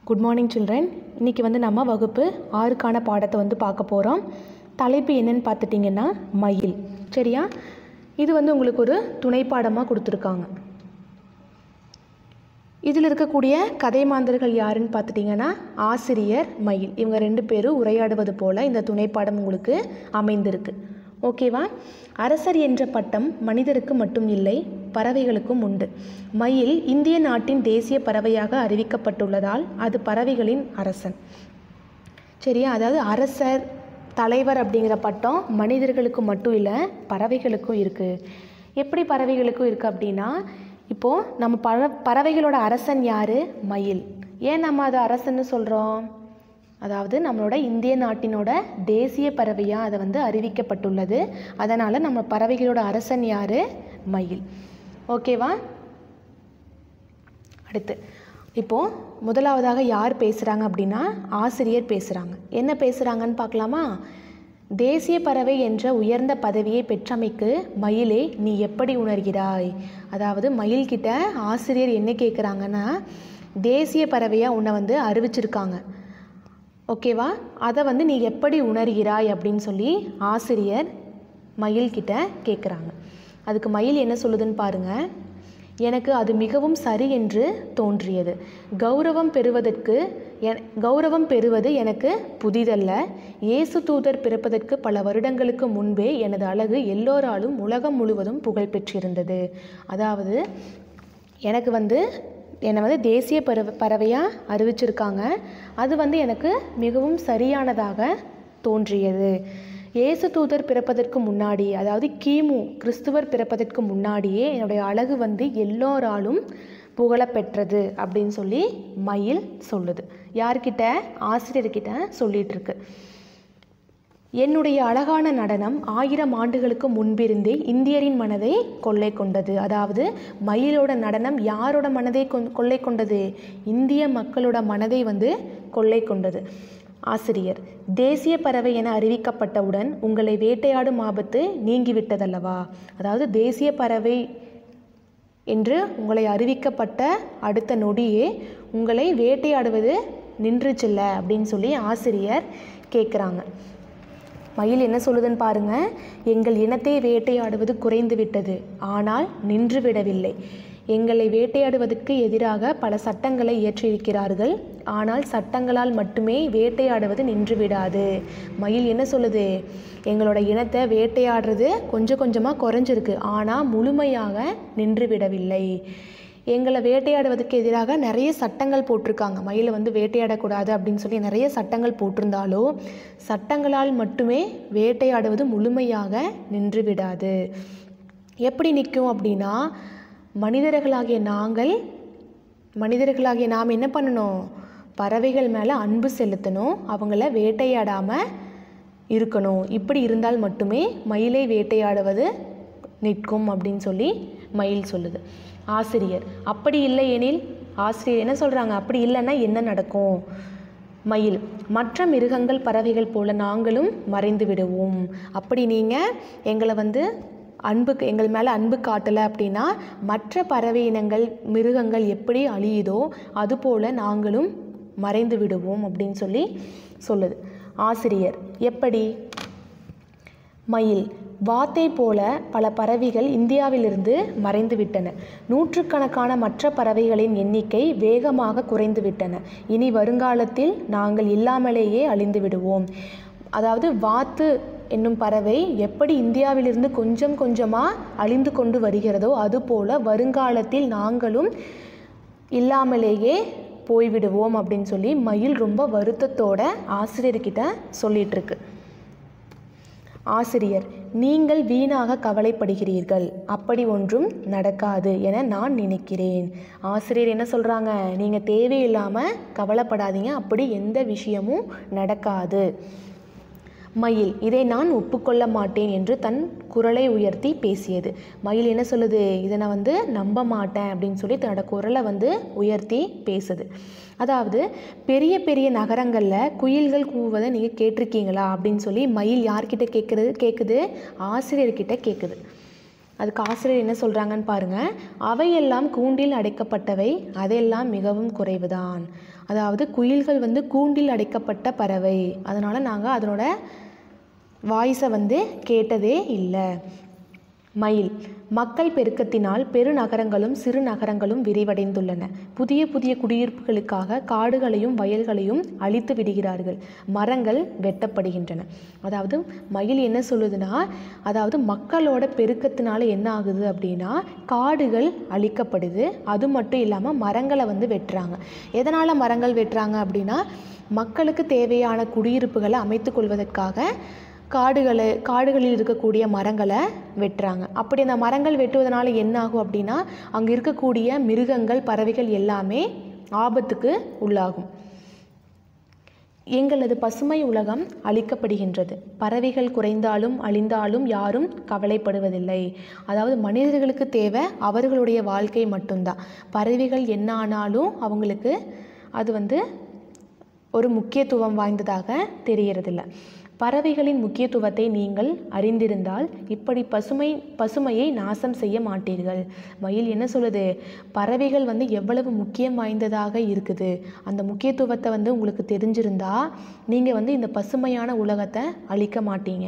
good morning children இன்றைக்கி வந்து நம்ம வகுப்பு ஆறுக்கான பாடத்தை வந்து பார்க்க போகிறோம் தலைப்பு என்னன்னு பார்த்துட்டிங்கன்னா மயில் சரியா இது வந்து உங்களுக்கு ஒரு துணை பாடமாக கொடுத்துருக்காங்க இதில் இருக்கக்கூடிய கதை மாந்தர்கள் யாருன்னு பார்த்துட்டிங்கன்னா ஆசிரியர் மயில் இவங்க ரெண்டு பேரும் உரையாடுவது போல் இந்த துணைப்பாடம் உங்களுக்கு அமைந்திருக்கு ஓகேவா அரசர் என்ற பட்டம் மனிதருக்கு மட்டும் இல்லை பறவைகளுக்கும் உண்டு மயில் இந்திய நாட்டின் தேசிய பறவையாக அறிவிக்கப்பட்டுள்ளதால் அது பறவைகளின் அரசன் சரியா அதாவது அரசர் தலைவர் அப்படிங்கிற பட்டம் மனிதர்களுக்கு மட்டும் இல்லை பறவைகளுக்கும் இருக்குது எப்படி பறவைகளுக்கும் இருக்குது அப்படின்னா இப்போது நம்ம பற பறவைகளோட அரசன் யார் மயில் ஏன் நம்ம அதை அரசன்னு சொல்கிறோம் அதாவது நம்மளோட இந்திய நாட்டினோட தேசிய பறவையாக அதை வந்து அறிவிக்கப்பட்டுள்ளது அதனால் நம்ம பறவைகளோட அரசன் யார் மயில் ஓகேவா அடுத்து இப்போது முதலாவதாக யார் பேசுகிறாங்க அப்படின்னா ஆசிரியர் பேசுகிறாங்க என்ன பேசுகிறாங்கன்னு பார்க்கலாமா தேசிய பறவை என்ற உயர்ந்த பதவியை பெற்றமைக்கு மயிலே நீ எப்படி உணர்கிறாய் அதாவது மயில்கிட்ட ஆசிரியர் என்ன கேட்குறாங்கன்னா தேசிய பறவையாக உன்னை வந்து அறிவிச்சிருக்காங்க ஓகேவா அதை வந்து நீ எப்படி உணர்கிறாய் அப்படின்னு சொல்லி ஆசிரியர் மயில்கிட்ட கேட்குறாங்க அதுக்கு மயில் என்ன சொல்லுதுன்னு பாருங்கள் எனக்கு அது மிகவும் சரி என்று தோன்றியது கௌரவம் பெறுவதற்கு என் கௌரவம் பெறுவது எனக்கு புதிதல்ல இயேசு தூதர் பிறப்பதற்கு பல வருடங்களுக்கு முன்பே எனது அழகு எல்லோராலும் உலகம் முழுவதும் புகழ் பெற்றிருந்தது அதாவது எனக்கு வந்து என்னை வந்து தேசிய பறவை பறவையாக அறிவிச்சிருக்காங்க அது வந்து எனக்கு மிகவும் சரியானதாக தோன்றியது இயேசு தூதர் பிறப்பதற்கு முன்னாடி அதாவது கிமு கிறிஸ்துவர் பிறப்பதற்கு முன்னாடியே என்னுடைய அழகு வந்து எல்லோராலும் புகழப்பெற்றது அப்படின்னு சொல்லி மயில் சொல்லுது யார்கிட்ட ஆசிரியர்கிட்ட சொல்லிட்டு இருக்கு என்னுடைய அழகான நடனம் ஆயிரம் ஆண்டுகளுக்கு முன்பிருந்தே இந்தியரின் மனதை கொள்ளை கொண்டது அதாவது மயிலோட நடனம் யாரோட மனதை கொள்ளை கொண்டது இந்திய மக்களோட மனதை வந்து கொள்ளை கொண்டது ஆசிரியர் தேசிய பறவை என அறிவிக்கப்பட்டவுடன் உங்களை வேட்டையாடும் ஆபத்து நீங்கிவிட்டதல்லவா அதாவது தேசிய பறவை என்று உங்களை அறிவிக்கப்பட்ட அடுத்த நொடியே உங்களை வேட்டையாடுவது நின்றுச்சில்ல அப்படின்னு சொல்லி ஆசிரியர் கேட்குறாங்க மயில் என்ன சொல்லுதுன்னு பாருங்க எங்கள் இனத்தை வேட்டையாடுவது குறைந்து விட்டது ஆனால் நின்று விடவில்லை எங்களை வேட்டையாடுவதற்கு எதிராக பல சட்டங்களை இயற்றியிருக்கிறார்கள் ஆனால் சட்டங்களால் மட்டுமே வேட்டையாடுவது நின்று விடாது மயில் என்ன சொல்லுது எங்களோட இனத்தை வேட்டையாடுறது கொஞ்சம் கொஞ்சமாக குறைஞ்சிருக்கு ஆனால் முழுமையாக நின்று விடவில்லை எங்களை வேட்டையாடுவதற்கு எதிராக நிறைய சட்டங்கள் போட்டிருக்காங்க மயிலை வந்து வேட்டையாடக்கூடாது அப்படின்னு சொல்லி நிறைய சட்டங்கள் போட்டிருந்தாலும் சட்டங்களால் மட்டுமே வேட்டையாடுவது முழுமையாக நின்று விடாது எப்படி நிற்கும் அப்படின்னா மனிதர்களாகிய நாங்கள் மனிதர்களாகிய நாம் என்ன பண்ணணும் பறவைகள் மேலே அன்பு செலுத்தணும் அவங்கள வேட்டையாடாமல் இருக்கணும் இப்படி இருந்தால் மட்டுமே மயிலை வேட்டையாடுவது நிற்கும் அப்படின்னு சொல்லி மயில் சொல்லுது ஆசிரியர் அப்படி இல்லை எனில் ஆசிரியர் என்ன சொல்கிறாங்க அப்படி இல்லைன்னா என்ன நடக்கும் மயில் மற்ற மிருகங்கள் பறவைகள் போல நாங்களும் மறைந்து விடுவோம் அப்படி நீங்கள் எங்களை வந்து அன்பு எங்கள் மேலே அன்பு காட்டலை அப்படின்னா மற்ற பறவை இனங்கள் மிருகங்கள் எப்படி அழியுதோ அதுபோல் நாங்களும் மறைந்து விடுவோம் அப்படின்னு சொல்லி சொல்லுது ஆசிரியர் எப்படி மயில் வாத்தை போல பல பறவைகள் இந்தியாவிலிருந்து மறைந்து விட்டன நூற்றுக்கணக்கான மற்ற பறவைகளின் எண்ணிக்கை வேகமாக குறைந்து விட்டன இனி வருங்காலத்தில் நாங்கள் இல்லாமலேயே அழிந்து விடுவோம் அதாவது வாத்து என்னும் பறவை எப்படி இந்தியாவிலிருந்து கொஞ்சம் கொஞ்சமாக அழிந்து கொண்டு வருகிறதோ அதுபோல் வருங்காலத்தில் நாங்களும் இல்லாமலேயே போய்விடுவோம் அப்படின்னு சொல்லி மயில் ரொம்ப வருத்தத்தோட ஆசிரியர்கிட்ட சொல்லிகிட்ருக்கு ஆசிரியர் நீங்கள் வீணாக கவலைப்படுகிறீர்கள் அப்படி ஒன்றும் நடக்காது என நான் நினைக்கிறேன் ஆசிரியர் என்ன சொல்கிறாங்க நீங்கள் தேவையில்லாமல் கவலைப்படாதீங்க அப்படி எந்த விஷயமும் நடக்காது மயில் இதை நான் ஒப்புக்கொள்ள மாட்டேன் என்று தன் குரலை உயர்த்தி பேசியது மயில் என்ன சொல்லுது இதை நான் வந்து நம்ப மாட்டேன் அப்படின்னு சொல்லி தன்னோட குரலை வந்து உயர்த்தி பேசுது அதாவது பெரிய பெரிய நகரங்களில் குயில்கள் கூவுவதை நீங்கள் கேட்டிருக்கீங்களா அப்படின்னு சொல்லி மயில் யார்கிட்ட கேட்குறது கேட்குது ஆசிரியர்கிட்ட கேட்குது அதுக்கு ஆசிரியர் என்ன சொல்கிறாங்கன்னு பாருங்கள் அவையெல்லாம் கூண்டில் அடைக்கப்பட்டவை அதெல்லாம் மிகவும் குறைவுதான் அதாவது குயில்கள் வந்து கூண்டில் அடைக்கப்பட்ட பறவை அதனால் நாங்கள் அதனோட வாய்ஸை வந்து கேட்டதே இல்லை மயில் மக்கள் பெருக்கத்தினால் பெருநகரங்களும் சிறு நகரங்களும் விரிவடைந்துள்ளன புதிய புதிய குடியிருப்புகளுக்காக காடுகளையும் வயல்களையும் அழித்து விடுகிறார்கள் மரங்கள் வெட்டப்படுகின்றன அதாவது மயில் என்ன சொல்லுதுன்னா அதாவது மக்களோட பெருக்கத்தினால என்ன ஆகுது அப்படின்னா காடுகள் அழிக்கப்படுது அது மட்டும் இல்லாமல் மரங்களை வந்து வெட்டுறாங்க எதனால் மரங்கள் வெட்டுறாங்க அப்படின்னா மக்களுக்கு தேவையான குடியிருப்புகளை அமைத்து கொள்வதற்காக காடுகளை காடுகளில் இருக்கக்கூடிய மரங்களை வெட்டுறாங்க அப்படி அந்த மரங்கள் வெட்டுவதனால என்ன ஆகும் அப்படின்னா அங்கே இருக்கக்கூடிய மிருகங்கள் பறவைகள் எல்லாமே ஆபத்துக்கு உள்ளாகும் எங்களது பசுமை உலகம் அழிக்கப்படுகின்றது பறவைகள் குறைந்தாலும் அழிந்தாலும் யாரும் கவலைப்படுவதில்லை அதாவது மனிதர்களுக்கு தேவை அவர்களுடைய வாழ்க்கை மட்டும்தான் பறவைகள் என்ன ஆனாலும் அவங்களுக்கு அது வந்து ஒரு முக்கியத்துவம் வாய்ந்ததாக தெரியறதில்ல பறவைகளின் முக்கியத்துவத்தை நீங்கள் அறிந்திருந்தால் இப்படி பசுமை பசுமையை நாசம் செய்ய மாட்டீர்கள் மயில் என்ன சொல்லுது பறவைகள் வந்து எவ்வளவு முக்கியம் வாய்ந்ததாக இருக்குது அந்த முக்கியத்துவத்தை வந்து உங்களுக்கு தெரிஞ்சிருந்தா நீங்கள் வந்து இந்த பசுமையான உலகத்தை அழிக்க மாட்டீங்க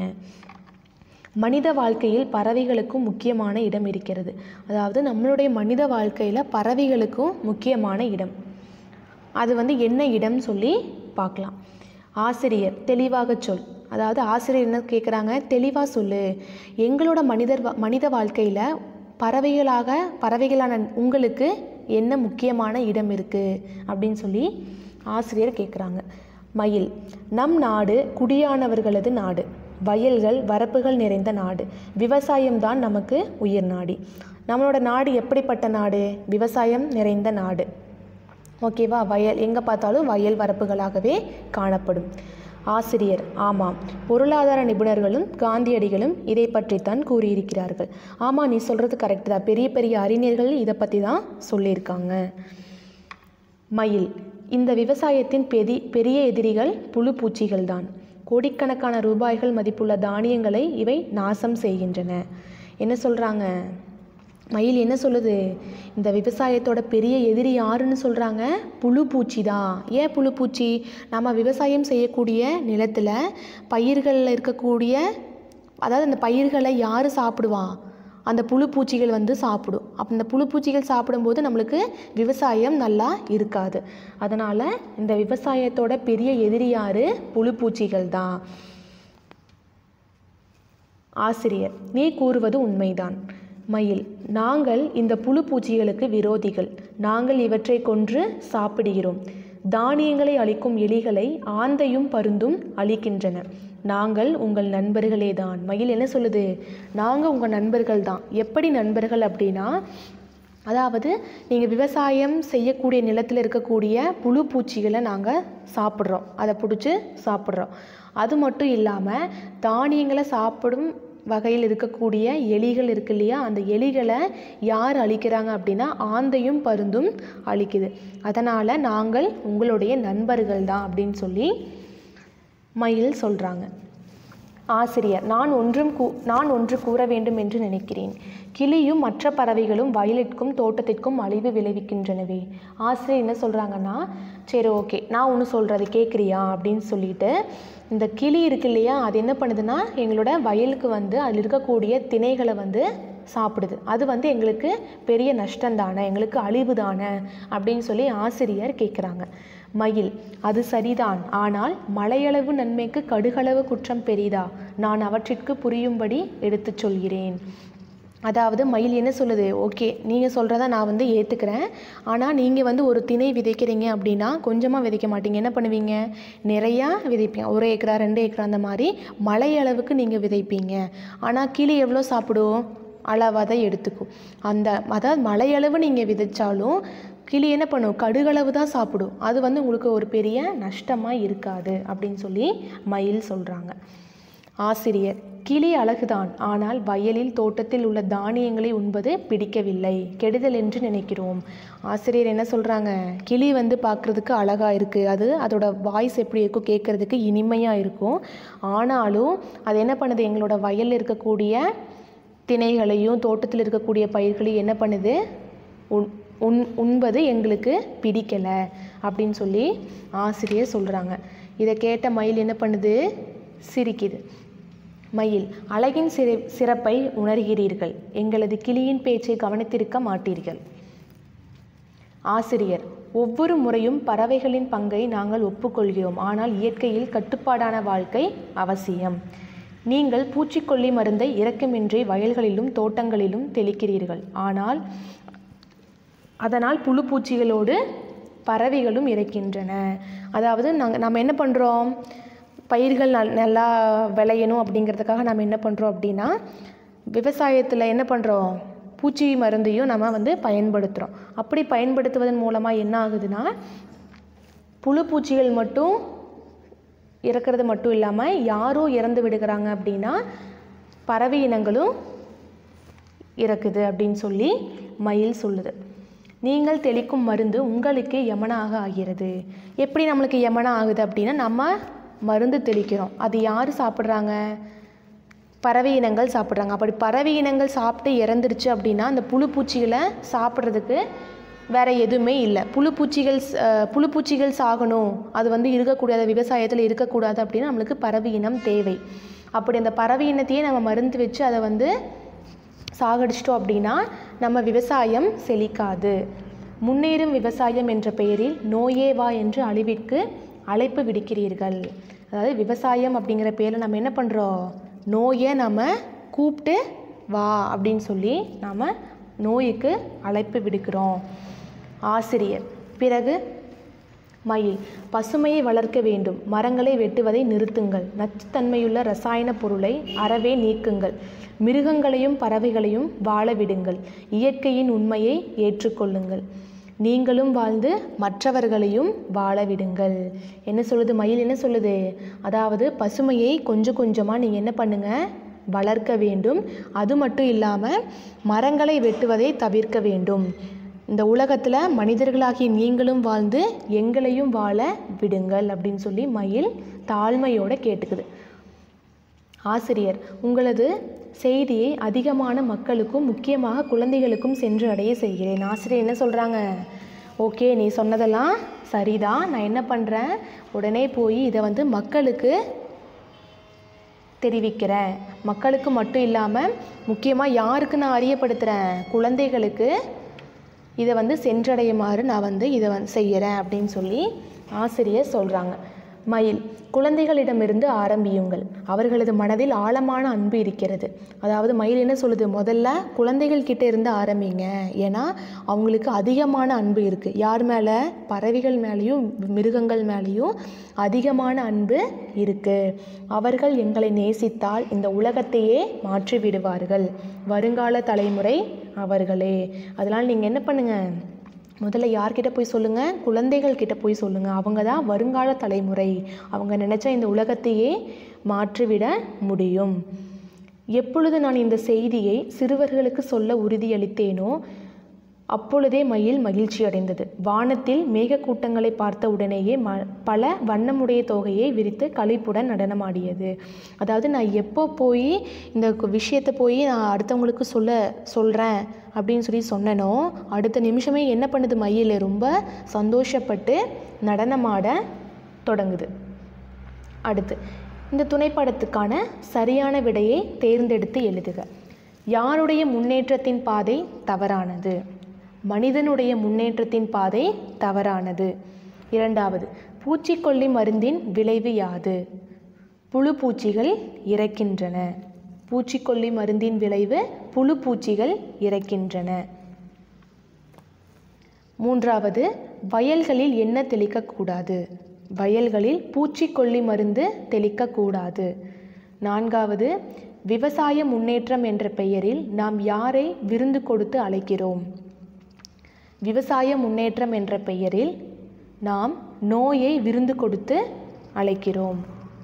மனித வாழ்க்கையில் பறவைகளுக்கும் முக்கியமான இடம் இருக்கிறது அதாவது நம்மளுடைய மனித வாழ்க்கையில் பறவைகளுக்கும் முக்கியமான இடம் அது வந்து என்ன இடம்னு சொல்லி பார்க்கலாம் ஆசிரியர் தெளிவாக சொல் அதாவது ஆசிரியர் என்ன கேட்குறாங்க தெளிவாக சொல்லு எங்களோட மனிதர் வா- மனித வாழ்க்கையில் பறவைகளாக பறவைகளான உங்களுக்கு என்ன முக்கியமான இடம் இருக்குது அப்படின்னு சொல்லி ஆசிரியர் கேட்குறாங்க மயில் நம் நாடு குடியானவர்களது நாடு வயல்கள் வரப்புகள் நிறைந்த நாடு விவசாயம்தான் நமக்கு உயிர் நாடி நம்மளோட நாடு எப்படிப்பட்ட நாடு விவசாயம் நிறைந்த நாடு ஓகேவா வயல் எங்கே பார்த்தாலும் வயல் வரப்புகளாகவே காணப்படும் ஆசிரியர் ஆமாம் பொருளாதார நிபுணர்களும் காந்தியடிகளும் இதை பற்றித்தான் கூறியிருக்கிறார்கள் ஆமாம் நீ சொல்கிறது கரெக்டு தான் பெரிய பெரிய அறிஞர்கள் இதை பற்றி தான் சொல்லியிருக்காங்க மயில் இந்த விவசாயத்தின் பெதி பெரிய எதிரிகள் புழு பூச்சிகள் தான் கோடிக்கணக்கான ரூபாய்கள் மதிப்புள்ள தானியங்களை இவை நாசம் செய்கின்றன என்ன சொல்கிறாங்க மயில் என்ன சொல்லுது இந்த விவசாயத்தோட பெரிய எதிரி யாருன்னு சொல்கிறாங்க புழு பூச்சி தான் ஏன் புழு பூச்சி நம்ம விவசாயம் செய்யக்கூடிய நிலத்தில் பயிர்களில் இருக்கக்கூடிய அதாவது அந்த பயிர்களை யார் சாப்பிடுவா அந்த புழு பூச்சிகள் வந்து சாப்பிடும் அப்போ இந்த புழு பூச்சிகள் சாப்பிடும்போது நம்மளுக்கு விவசாயம் நல்லா இருக்காது அதனால் இந்த விவசாயத்தோட பெரிய எதிரி யார் புழு பூச்சிகள் தான் ஆசிரியர் நீ கூறுவது உண்மைதான் மயில் நாங்கள் இந்த புழு பூச்சிகளுக்கு விரோதிகள் நாங்கள் இவற்றை கொன்று சாப்பிடுகிறோம் தானியங்களை அளிக்கும் எலிகளை ஆந்தையும் பருந்தும் அழிக்கின்றன நாங்கள் உங்கள் நண்பர்களே தான் மயில் என்ன சொல்லுது நாங்கள் உங்கள் நண்பர்கள் தான் எப்படி நண்பர்கள் அப்படின்னா அதாவது நீங்கள் விவசாயம் செய்யக்கூடிய நிலத்தில் இருக்கக்கூடிய புழு பூச்சிகளை நாங்கள் சாப்பிட்றோம் அதை பிடிச்சி சாப்பிட்றோம் அது மட்டும் இல்லாமல் தானியங்களை சாப்பிடும் வகையில் இருக்கக்கூடிய எலிகள் இருக்கு இல்லையா அந்த எலிகளை யார் அழிக்கிறாங்க அப்படின்னா ஆந்தையும் பருந்தும் அழிக்குது அதனால் நாங்கள் உங்களுடைய நண்பர்கள் தான் அப்படின்னு சொல்லி மயில் சொல்கிறாங்க ஆசிரியர் நான் ஒன்றும் கூ நான் ஒன்று கூற வேண்டும் என்று நினைக்கிறேன் கிளியும் மற்ற பறவைகளும் வயலிற்கும் தோட்டத்திற்கும் அழிவு விளைவிக்கின்றனவே ஆசிரியர் என்ன சொல்கிறாங்கன்னா சரி ஓகே நான் ஒன்று சொல்கிறது கேட்குறியா அப்படின்னு சொல்லிட்டு இந்த கிளி இருக்கு இல்லையா அது என்ன பண்ணுதுன்னா எங்களோட வயலுக்கு வந்து அதில் இருக்கக்கூடிய திணைகளை வந்து சாப்பிடுது அது வந்து எங்களுக்கு பெரிய நஷ்டம் தானே எங்களுக்கு அழிவு தானே அப்படின்னு சொல்லி ஆசிரியர் கேட்குறாங்க மயில் அது சரிதான் ஆனால் மலையளவு நன்மைக்கு கடுகளவு குற்றம் பெரிதா நான் அவற்றிற்கு புரியும்படி எடுத்துச் சொல்கிறேன் அதாவது மயில் என்ன சொல்லுது ஓகே நீங்கள் சொல்கிறத நான் வந்து ஏற்றுக்கிறேன் ஆனால் நீங்கள் வந்து ஒரு திணை விதைக்கிறீங்க அப்படின்னா கொஞ்சமாக விதைக்க மாட்டீங்க என்ன பண்ணுவீங்க நிறையா விதைப்பீங்க ஒரு ஏக்கரா ரெண்டு ஏக்கரா அந்த மாதிரி மழை அளவுக்கு நீங்கள் விதைப்பீங்க ஆனால் கிளி எவ்வளோ சாப்பிடும் அளவாக தான் எடுத்துக்கும் அந்த அதாவது மழையளவு நீங்கள் விதைச்சாலும் கிளி என்ன பண்ணும் கடுகளவு தான் சாப்பிடும் அது வந்து உங்களுக்கு ஒரு பெரிய நஷ்டமாக இருக்காது அப்படின்னு சொல்லி மயில் சொல்கிறாங்க ஆசிரியர் கிளி அழகுதான் ஆனால் வயலில் தோட்டத்தில் உள்ள தானியங்களை உண்பது பிடிக்கவில்லை கெடுதல் என்று நினைக்கிறோம் ஆசிரியர் என்ன சொல்கிறாங்க கிளி வந்து பார்க்குறதுக்கு அழகாக இருக்குது அது அதோட வாய்ஸ் எப்படி இருக்கும் கேட்குறதுக்கு இனிமையாக இருக்கும் ஆனாலும் அது என்ன பண்ணுது எங்களோட வயலில் இருக்கக்கூடிய திணைகளையும் தோட்டத்தில் இருக்கக்கூடிய பயிர்களையும் என்ன பண்ணுது உண் உண் உண்பது எங்களுக்கு பிடிக்கலை அப்படின்னு சொல்லி ஆசிரியர் சொல்கிறாங்க இதை கேட்ட மயில் என்ன பண்ணுது சிரிக்குது மயில் அழகின் சிறை சிறப்பை உணர்கிறீர்கள் எங்களது கிளியின் பேச்சை கவனித்திருக்க மாட்டீர்கள் ஆசிரியர் ஒவ்வொரு முறையும் பறவைகளின் பங்கை நாங்கள் ஒப்புக்கொள்கிறோம் ஆனால் இயற்கையில் கட்டுப்பாடான வாழ்க்கை அவசியம் நீங்கள் பூச்சிக்கொல்லி மருந்தை இரக்கமின்றி வயல்களிலும் தோட்டங்களிலும் தெளிக்கிறீர்கள் ஆனால் அதனால் புழு பூச்சிகளோடு பறவைகளும் இறக்கின்றன அதாவது நாங்கள் நம்ம என்ன பண்ணுறோம் பயிர்கள் நல் நல்லா விளையணும் அப்படிங்கிறதுக்காக நம்ம என்ன பண்ணுறோம் அப்படின்னா விவசாயத்தில் என்ன பண்ணுறோம் பூச்சி மருந்தையும் நம்ம வந்து பயன்படுத்துகிறோம் அப்படி பயன்படுத்துவதன் மூலமாக என்ன ஆகுதுன்னா புழு பூச்சிகள் மட்டும் இறக்கிறது மட்டும் இல்லாமல் யாரோ இறந்து விடுகிறாங்க அப்படின்னா பறவை இனங்களும் இறக்குது அப்படின்னு சொல்லி மயில் சொல்லுது நீங்கள் தெளிக்கும் மருந்து உங்களுக்கு யமனாக ஆகிறது எப்படி நம்மளுக்கு யமனா ஆகுது அப்படின்னா நம்ம மருந்து தெளிக்கிறோம் அது யார் சாப்பிட்றாங்க பறவை இனங்கள் சாப்பிட்றாங்க அப்படி பறவை இனங்கள் சாப்பிட்டு இறந்துருச்சு அப்படின்னா அந்த புழு பூச்சிகளை சாப்பிட்றதுக்கு வேறு எதுவுமே இல்லை புழு பூச்சிகள் ஸ்- அஹ் புழு பூச்சிகள் சாகணும் அது வந்து இருக்கக்கூடாது விவசாயத்தில் இருக்கக்கூடாது அப்படின்னா நம்மளுக்கு பறவை இனம் தேவை அப்படி அந்த பறவை இனத்தையே நம்ம மருந்து வச்சு அதை வந்து சாகடிச்சிட்டோம் அப்படின்னா நம்ம விவசாயம் செழிக்காது முன்னேறும் விவசாயம் என்ற பெயரில் நோயே வா என்று அழிவிற்கு அழைப்பு விடுக்கிறீர்கள் அதாவது விவசாயம் அப்படிங்கிற பேரில் நம்ம என்ன பண்ணுறோம் நோயை நம்ம கூப்பிட்டு வா அப்படின்னு சொல்லி நாம் நோய்க்கு அழைப்பு விடுக்கிறோம் ஆசிரியர் பிறகு மயில் பசுமையை வளர்க்க வேண்டும் மரங்களை வெட்டுவதை நிறுத்துங்கள் நச்சுத்தன்மையுள்ள ரசாயன பொருளை அறவே நீக்குங்கள் மிருகங்களையும் பறவைகளையும் வாழ விடுங்கள் இயற்கையின் உண்மையை ஏற்றுக்கொள்ளுங்கள் நீங்களும் வாழ்ந்து மற்றவர்களையும் வாழ விடுங்கள் என்ன சொல்லுது மயில் என்ன சொல்லுது அதாவது பசுமையை கொஞ்சம் கொஞ்சமாக நீங்கள் என்ன பண்ணுங்க வளர்க்க வேண்டும் அது மட்டும் இல்லாமல் மரங்களை வெட்டுவதை தவிர்க்க வேண்டும் இந்த உலகத்தில் மனிதர்களாகிய நீங்களும் வாழ்ந்து எங்களையும் வாழ விடுங்கள் அப்படின்னு சொல்லி மயில் தாழ்மையோட கேட்டுக்குது ஆசிரியர் உங்களது செய்தியை அதிகமான மக்களுக்கும் முக்கியமாக குழந்தைகளுக்கும் சென்று அடைய செய்கிறேன் ஆசிரியர் என்ன சொல்கிறாங்க ஓகே நீ சொன்னதெல்லாம் சரிதான் நான் என்ன பண்ணுறேன் உடனே போய் இதை வந்து மக்களுக்கு தெரிவிக்கிறேன் மக்களுக்கு மட்டும் இல்லாமல் முக்கியமாக யாருக்கு நான் அறியப்படுத்துகிறேன் குழந்தைகளுக்கு இதை வந்து சென்றடையுமாறு நான் வந்து இதை வந்து செய்கிறேன் அப்படின்னு சொல்லி ஆசிரியர் சொல்கிறாங்க மயில் குழந்தைகளிடமிருந்து ஆரம்பியுங்கள் அவர்களது மனதில் ஆழமான அன்பு இருக்கிறது அதாவது மயில் என்ன சொல்லுது முதல்ல குழந்தைகள் கிட்ட இருந்து ஆரம்பிங்க ஏன்னா அவங்களுக்கு அதிகமான அன்பு இருக்குது யார் மேலே பறவைகள் மேலேயும் மிருகங்கள் மேலேயும் அதிகமான அன்பு இருக்குது அவர்கள் எங்களை நேசித்தால் இந்த உலகத்தையே மாற்றி விடுவார்கள் வருங்கால தலைமுறை அவர்களே அதனால் நீங்கள் என்ன பண்ணுங்கள் முதல்ல யார்கிட்ட போய் சொல்லுங்கள் குழந்தைகள் கிட்ட போய் சொல்லுங்கள் அவங்க தான் வருங்கால தலைமுறை அவங்க நினச்சா இந்த உலகத்தையே மாற்றிவிட முடியும் எப்பொழுது நான் இந்த செய்தியை சிறுவர்களுக்கு சொல்ல உறுதியளித்தேனோ அப்பொழுதே மயில் மகிழ்ச்சி அடைந்தது வானத்தில் மேகக்கூட்டங்களை பார்த்த உடனேயே ம பல வண்ணமுடைய தொகையை விரித்து களிப்புடன் நடனமாடியது அதாவது நான் எப்போ போய் இந்த கு- விஷயத்தை போய் நான் அடுத்தவங்களுக்கு சொல்ல சொல்கிறேன் அப்படின்னு சொல்லி சொன்னனோ அடுத்த நிமிஷமே என்ன பண்ணுது மயில் ரொம்ப சந்தோஷப்பட்டு நடனமாட தொடங்குது அடுத்து இந்த துணைப்படத்துக்கான சரியான விடையை தேர்ந்தெடுத்து எழுதுக யாருடைய முன்னேற்றத்தின் பாதை தவறானது மனிதனுடைய முன்னேற்றத்தின் பாதை தவறானது இரண்டாவது பூச்சிக்கொல்லி மருந்தின் விளைவு யாது புழு பூச்சிகள் இறக்கின்றன பூச்சிக்கொல்லி மருந்தின் விளைவு புழு பூச்சிகள் இறக்கின்றன மூன்றாவது வயல்களில் என்ன தெளிக்கக்கூடாது வயல்களில் பூச்சிக்கொல்லி மருந்து தெளிக்கக்கூடாது நான்காவது விவசாய முன்னேற்றம் என்ற பெயரில் நாம் யாரை விருந்து கொடுத்து அழைக்கிறோம் விவசாய முன்னேற்றம் என்ற பெயரில் நாம் நோயை விருந்து கொடுத்து அழைக்கிறோம்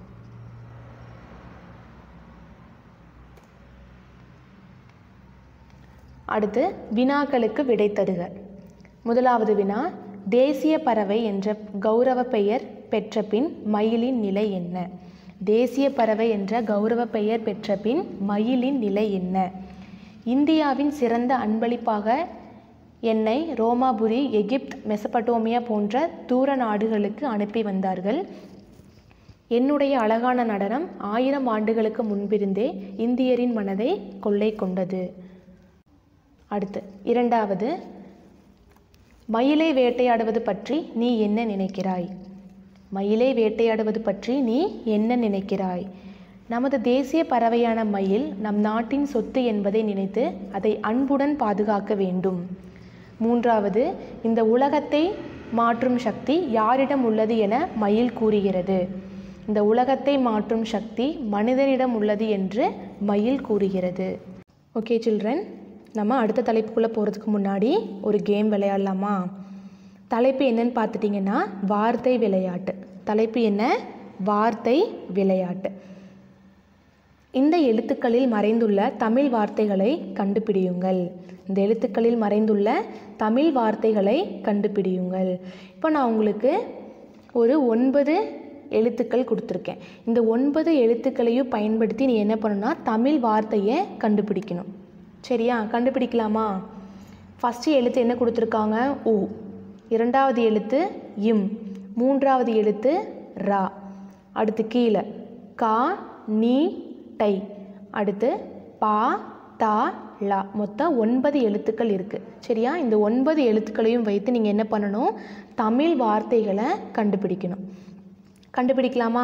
அடுத்து வினாக்களுக்கு விடை தருக முதலாவது வினா தேசிய பறவை என்ற கௌரவ பெயர் பெற்ற பின் மயிலின் நிலை என்ன தேசிய பறவை என்ற கௌரவ பெயர் பெற்ற பின் மயிலின் நிலை என்ன இந்தியாவின் சிறந்த அன்பளிப்பாக என்னை ரோமாபுரி எகிப்த் மெசபடோமியா போன்ற தூர நாடுகளுக்கு அனுப்பி வந்தார்கள் என்னுடைய அழகான நடனம் ஆயிரம் ஆண்டுகளுக்கு முன்பிருந்தே இந்தியரின் மனதை கொள்ளை கொண்டது அடுத்து இரண்டாவது மயிலை வேட்டையாடுவது பற்றி நீ என்ன நினைக்கிறாய் மயிலை வேட்டையாடுவது பற்றி நீ என்ன நினைக்கிறாய் நமது தேசிய பறவையான மயில் நம் நாட்டின் சொத்து என்பதை நினைத்து அதை அன்புடன் பாதுகாக்க வேண்டும் மூன்றாவது இந்த உலகத்தை மாற்றும் சக்தி யாரிடம் உள்ளது என மயில் கூறுகிறது இந்த உலகத்தை மாற்றும் சக்தி மனிதனிடம் உள்ளது என்று மயில் கூறுகிறது ஓகே சில்ட்ரன் நம்ம அடுத்த தலைப்புக்குள்ளே போகிறதுக்கு முன்னாடி ஒரு கேம் விளையாடலாமா தலைப்பு என்னன்னு பார்த்துட்டிங்கன்னா வார்த்தை விளையாட்டு தலைப்பு என்ன வார்த்தை விளையாட்டு இந்த எழுத்துக்களில் மறைந்துள்ள தமிழ் வார்த்தைகளை கண்டுபிடியுங்கள் இந்த எழுத்துக்களில் மறைந்துள்ள தமிழ் வார்த்தைகளை கண்டுபிடியுங்கள் இப்போ நான் உங்களுக்கு ஒரு ஒன்பது எழுத்துக்கள் கொடுத்துருக்கேன் இந்த ஒன்பது எழுத்துக்களையும் பயன்படுத்தி நீ என்ன பண்ணணும்னா தமிழ் வார்த்தையை கண்டுபிடிக்கணும் சரியா கண்டுபிடிக்கலாமா ஃபஸ்ட்டு எழுத்து என்ன கொடுத்துருக்காங்க உ இரண்டாவது எழுத்து இம் மூன்றாவது எழுத்து ரா அடுத்து கீழே கா நீ டை அடுத்து பா தா லா மொத்தம் ஒன்பது எழுத்துக்கள் இருக்குது சரியா இந்த ஒன்பது எழுத்துக்களையும் வைத்து நீங்கள் என்ன பண்ணணும் தமிழ் வார்த்தைகளை கண்டுபிடிக்கணும் கண்டுபிடிக்கலாமா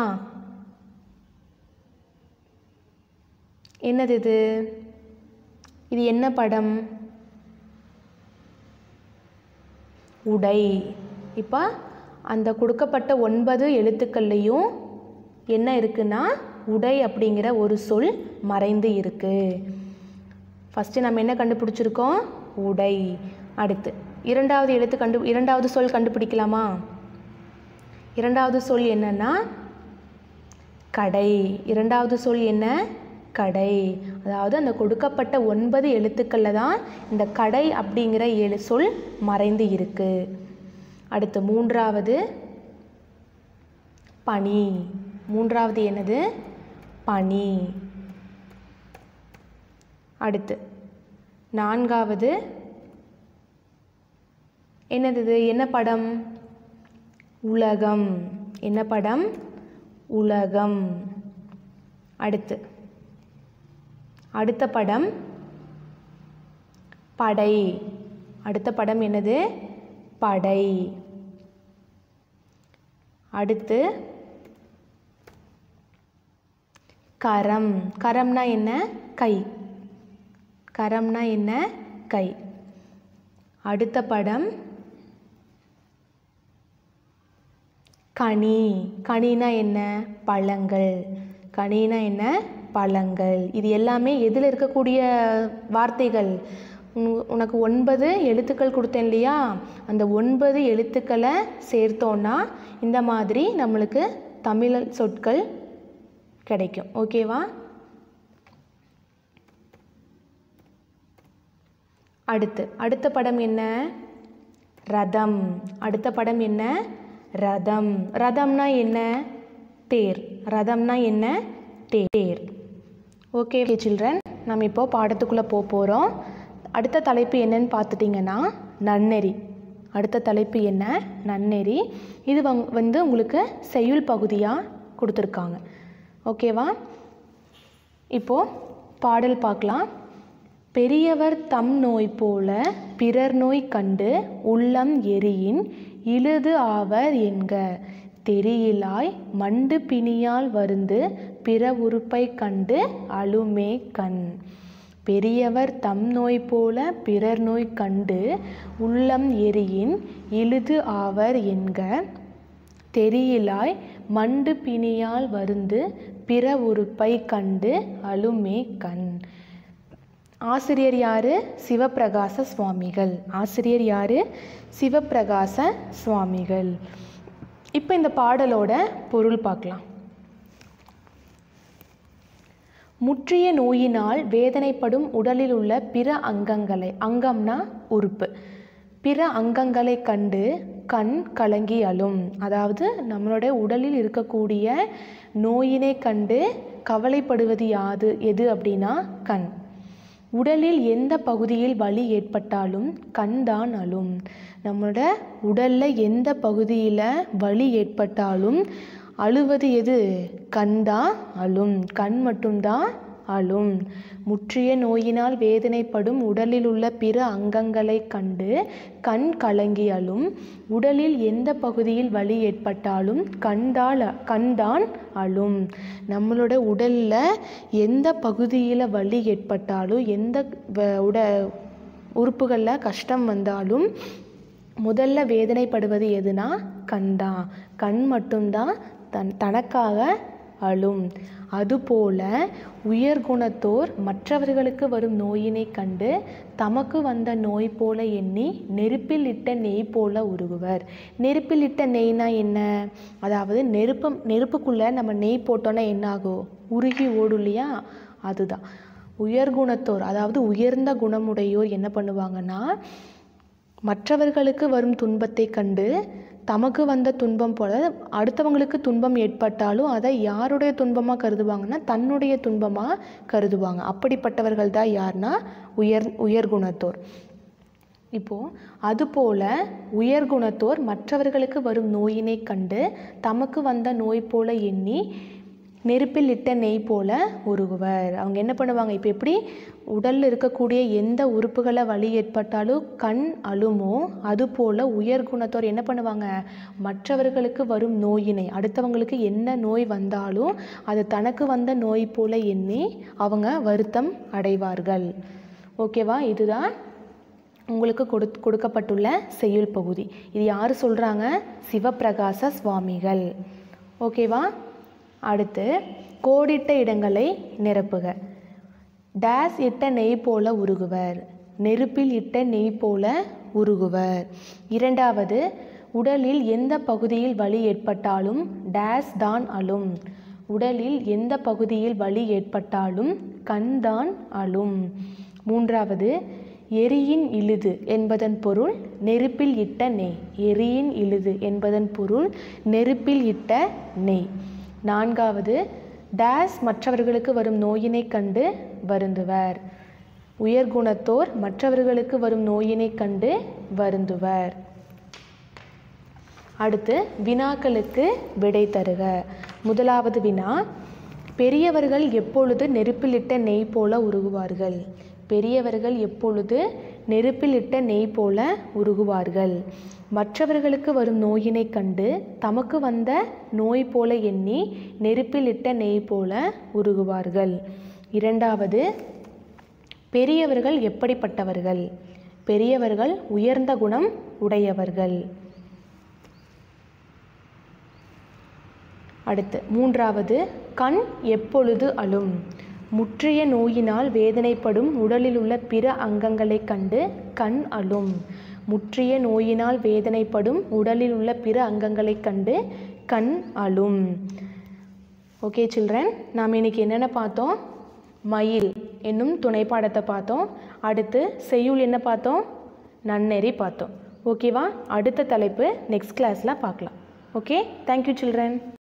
என்னது இது இது என்ன படம் உடை இப்போ அந்த கொடுக்கப்பட்ட ஒன்பது எழுத்துக்கள்லையும் என்ன இருக்குன்னா உடை அப்படிங்கிற ஒரு சொல் மறைந்து இருக்கு ஃபஸ்ட்டு நம்ம என்ன கண்டுபிடிச்சிருக்கோம் உடை அடுத்து இரண்டாவது எழுத்து கண்டு இரண்டாவது சொல் கண்டுபிடிக்கலாமா இரண்டாவது சொல் என்னன்னா கடை இரண்டாவது சொல் என்ன கடை அதாவது அந்த கொடுக்கப்பட்ட ஒன்பது எழுத்துக்களில் தான் இந்த கடை அப்படிங்கிற எழு சொல் மறைந்து இருக்கு அடுத்து மூன்றாவது பனி மூன்றாவது என்னது பனி அடுத்து நான்காவது என்னது இது என்ன படம் உலகம் என்ன படம் உலகம் அடுத்து அடுத்த படம் படை அடுத்த படம் என்னது படை அடுத்து கரம் கரம்னா என்ன கை கரம்னா என்ன கை அடுத்த படம் கனி கனினா என்ன பழங்கள் கனினா என்ன பழங்கள் இது எல்லாமே எதில் இருக்கக்கூடிய வார்த்தைகள் உன்- உனக்கு ஒன்பது எழுத்துக்கள் கொடுத்தேன் இல்லையா அந்த ஒன்பது எழுத்துக்களை சேர்த்தோன்னா இந்த மாதிரி நம்மளுக்கு தமிழ் சொற்கள் கிடைக்கும் ஓகேவா அடுத்து அடுத்த படம் என்ன ரதம் அடுத்த படம் என்ன ரதம் ரதம்னா என்ன தேர் ரதம்னா என்ன தேர் ஓகே சில்ட்ரன் நம்ம இப்போ பாடத்துக்குள்ளே போக போகிறோம் அடுத்த தலைப்பு என்னன்னு பார்த்துட்டிங்கன்னா நன்னெறி அடுத்த தலைப்பு என்ன நன்னெறி இது வங் வந்து உங்களுக்கு செய்யுள் பகுதியாக கொடுத்துருக்காங்க ஓகேவா இப்போது பாடல் பார்க்கலாம் பெரியவர் தம் நோய் போல பிறர் நோய் கண்டு உள்ளம் எரியின் இழுது ஆவர் என்க தெரியிலாய் மண்டு பிணியால் வருந்து பிற உறுப்பை கண்டு அழுமே கண் பெரியவர் தம் நோய் போல பிறர் நோய் கண்டு உள்ளம் எரியின் இழுது ஆவர் என்க தெரியிலாய் மண்டு பிணியால் வருந்து பிற உறுப்பை கண்டு அழுமே கண் ஆசிரியர் யாரு சிவப்பிரகாச சுவாமிகள் ஆசிரியர் யாரு சிவப்பிரகாச சுவாமிகள் இப்போ இந்த பாடலோட பொருள் பார்க்கலாம் முற்றிய நோயினால் வேதனைப்படும் உடலில் உள்ள பிற அங்கங்களை அங்கம்னா உறுப்பு பிற அங்கங்களை கண்டு கண் கலங்கி அழும் அதாவது நம்மளுடைய உடலில் இருக்கக்கூடிய நோயினை கண்டு கவலைப்படுவது யாது எது அப்படின்னா கண் உடலில் எந்த பகுதியில் வலி ஏற்பட்டாலும் கண் தான் அழும் நம்மளோட உடலில் எந்த பகுதியில் வலி ஏற்பட்டாலும் அழுவது எது கண் தான் அழும் கண் மட்டும்தான் அழும் முற்றிய நோயினால் வேதனைப்படும் உடலில் உள்ள பிற அங்கங்களை கண்டு கண் கலங்கி அழும் உடலில் எந்த பகுதியில் வலி ஏற்பட்டாலும் கண்டால் கண்தான் அழும் நம்மளோட உடலில் எந்த பகுதியில் வலி ஏற்பட்டாலும் எந்த வ- உட உறுப்புகளில் கஷ்டம் வந்தாலும் முதல்ல வேதனைப்படுவது எதுனா கண் தான் கண் மட்டும்தான் தன் தனக்காக அழும் அதுபோல உயர்குணத்தோர் மற்றவர்களுக்கு வரும் நோயினை கண்டு தமக்கு வந்த நோய் போல எண்ணி நெருப்பில் இட்ட நெய் போல உருகுவர் நெருப்பில் இட்ட நெய்னா என்ன அதாவது நெருப்பு நெருப்புக்குள்ளே நம்ம நெய் போட்டோன்னா என்ன ஆகும் உருகி ஓடும் இல்லையா அதுதான் உயர்குணத்தோர் அதாவது உயர்ந்த குணமுடையோர் என்ன பண்ணுவாங்கன்னா மற்றவர்களுக்கு வரும் துன்பத்தை கண்டு தமக்கு வந்த துன்பம் போல அடுத்தவங்களுக்கு துன்பம் ஏற்பட்டாலும் அதை யாருடைய துன்பமாக கருதுவாங்கன்னா தன்னுடைய துன்பமாக கருதுவாங்க அப்படிப்பட்டவர்கள் தான் யார்னா உயர் உயர்குணத்தோர் இப்போது அதுபோல உயர்குணத்தோர் மற்றவர்களுக்கு வரும் நோயினை கண்டு தமக்கு வந்த நோய் போல எண்ணி நெருப்பில் இட்ட நெய் போல உருகுவர் அவங்க என்ன பண்ணுவாங்க இப்போ எப்படி உடலில் இருக்கக்கூடிய எந்த உறுப்புகளை வலி ஏற்பட்டாலும் கண் அழுமோ அதுபோல் உயர்குணத்தோர் என்ன பண்ணுவாங்க மற்றவர்களுக்கு வரும் நோயினை அடுத்தவங்களுக்கு என்ன நோய் வந்தாலும் அது தனக்கு வந்த நோய் போல எண்ணி அவங்க வருத்தம் அடைவார்கள் ஓகேவா இதுதான் உங்களுக்கு கொடு கொடுக்கப்பட்டுள்ள செய்யுள் பகுதி இது யார் சொல்கிறாங்க சிவப்பிரகாச சுவாமிகள் ஓகேவா அடுத்து கோடிட்ட இடங்களை நிரப்புக டேஸ் இட்ட நெய் போல உருகுவர் நெருப்பில் இட்ட நெய் போல உருகுவர் இரண்டாவது உடலில் எந்த பகுதியில் வலி ஏற்பட்டாலும் டேஸ் தான் அழும் உடலில் எந்த பகுதியில் வலி ஏற்பட்டாலும் கண் தான் அழும் மூன்றாவது எரியின் இழுது என்பதன் பொருள் நெருப்பில் இட்ட நெய் எரியின் இழுது என்பதன் பொருள் நெருப்பில் இட்ட நெய் நான்காவது டேஸ் மற்றவர்களுக்கு வரும் நோயினை கண்டு வருந்துவர் உயர்குணத்தோர் மற்றவர்களுக்கு வரும் நோயினை கண்டு வருந்துவர் அடுத்து வினாக்களுக்கு விடை தருக முதலாவது வினா பெரியவர்கள் எப்பொழுது நெருப்பிலிட்ட நெய் போல உருகுவார்கள் பெரியவர்கள் எப்பொழுது நெருப்பிலிட்ட நெய் போல உருகுவார்கள் மற்றவர்களுக்கு வரும் நோயினை கண்டு தமக்கு வந்த நோய் போல எண்ணி நெருப்பிலிட்ட நெய் போல உருகுவார்கள் இரண்டாவது பெரியவர்கள் எப்படிப்பட்டவர்கள் பெரியவர்கள் உயர்ந்த குணம் உடையவர்கள் அடுத்து மூன்றாவது கண் எப்பொழுது அழும் முற்றிய நோயினால் வேதனைப்படும் உடலில் உள்ள பிற அங்கங்களைக் கண்டு கண் அழும் முற்றிய நோயினால் வேதனைப்படும் உடலில் உள்ள பிற அங்கங்களைக் கண்டு கண் அழும் ஓகே சில்ட்ரன் நாம் இன்னைக்கு என்னென்ன பார்த்தோம் மயில் என்னும் துணைப்பாடத்தை பார்த்தோம் அடுத்து செய்யுள் என்ன பார்த்தோம் நன்னெறி பார்த்தோம் ஓகேவா அடுத்த தலைப்பு நெக்ஸ்ட் கிளாஸில் பார்க்கலாம் ஓகே தேங்க்யூ சில்ட்ரன்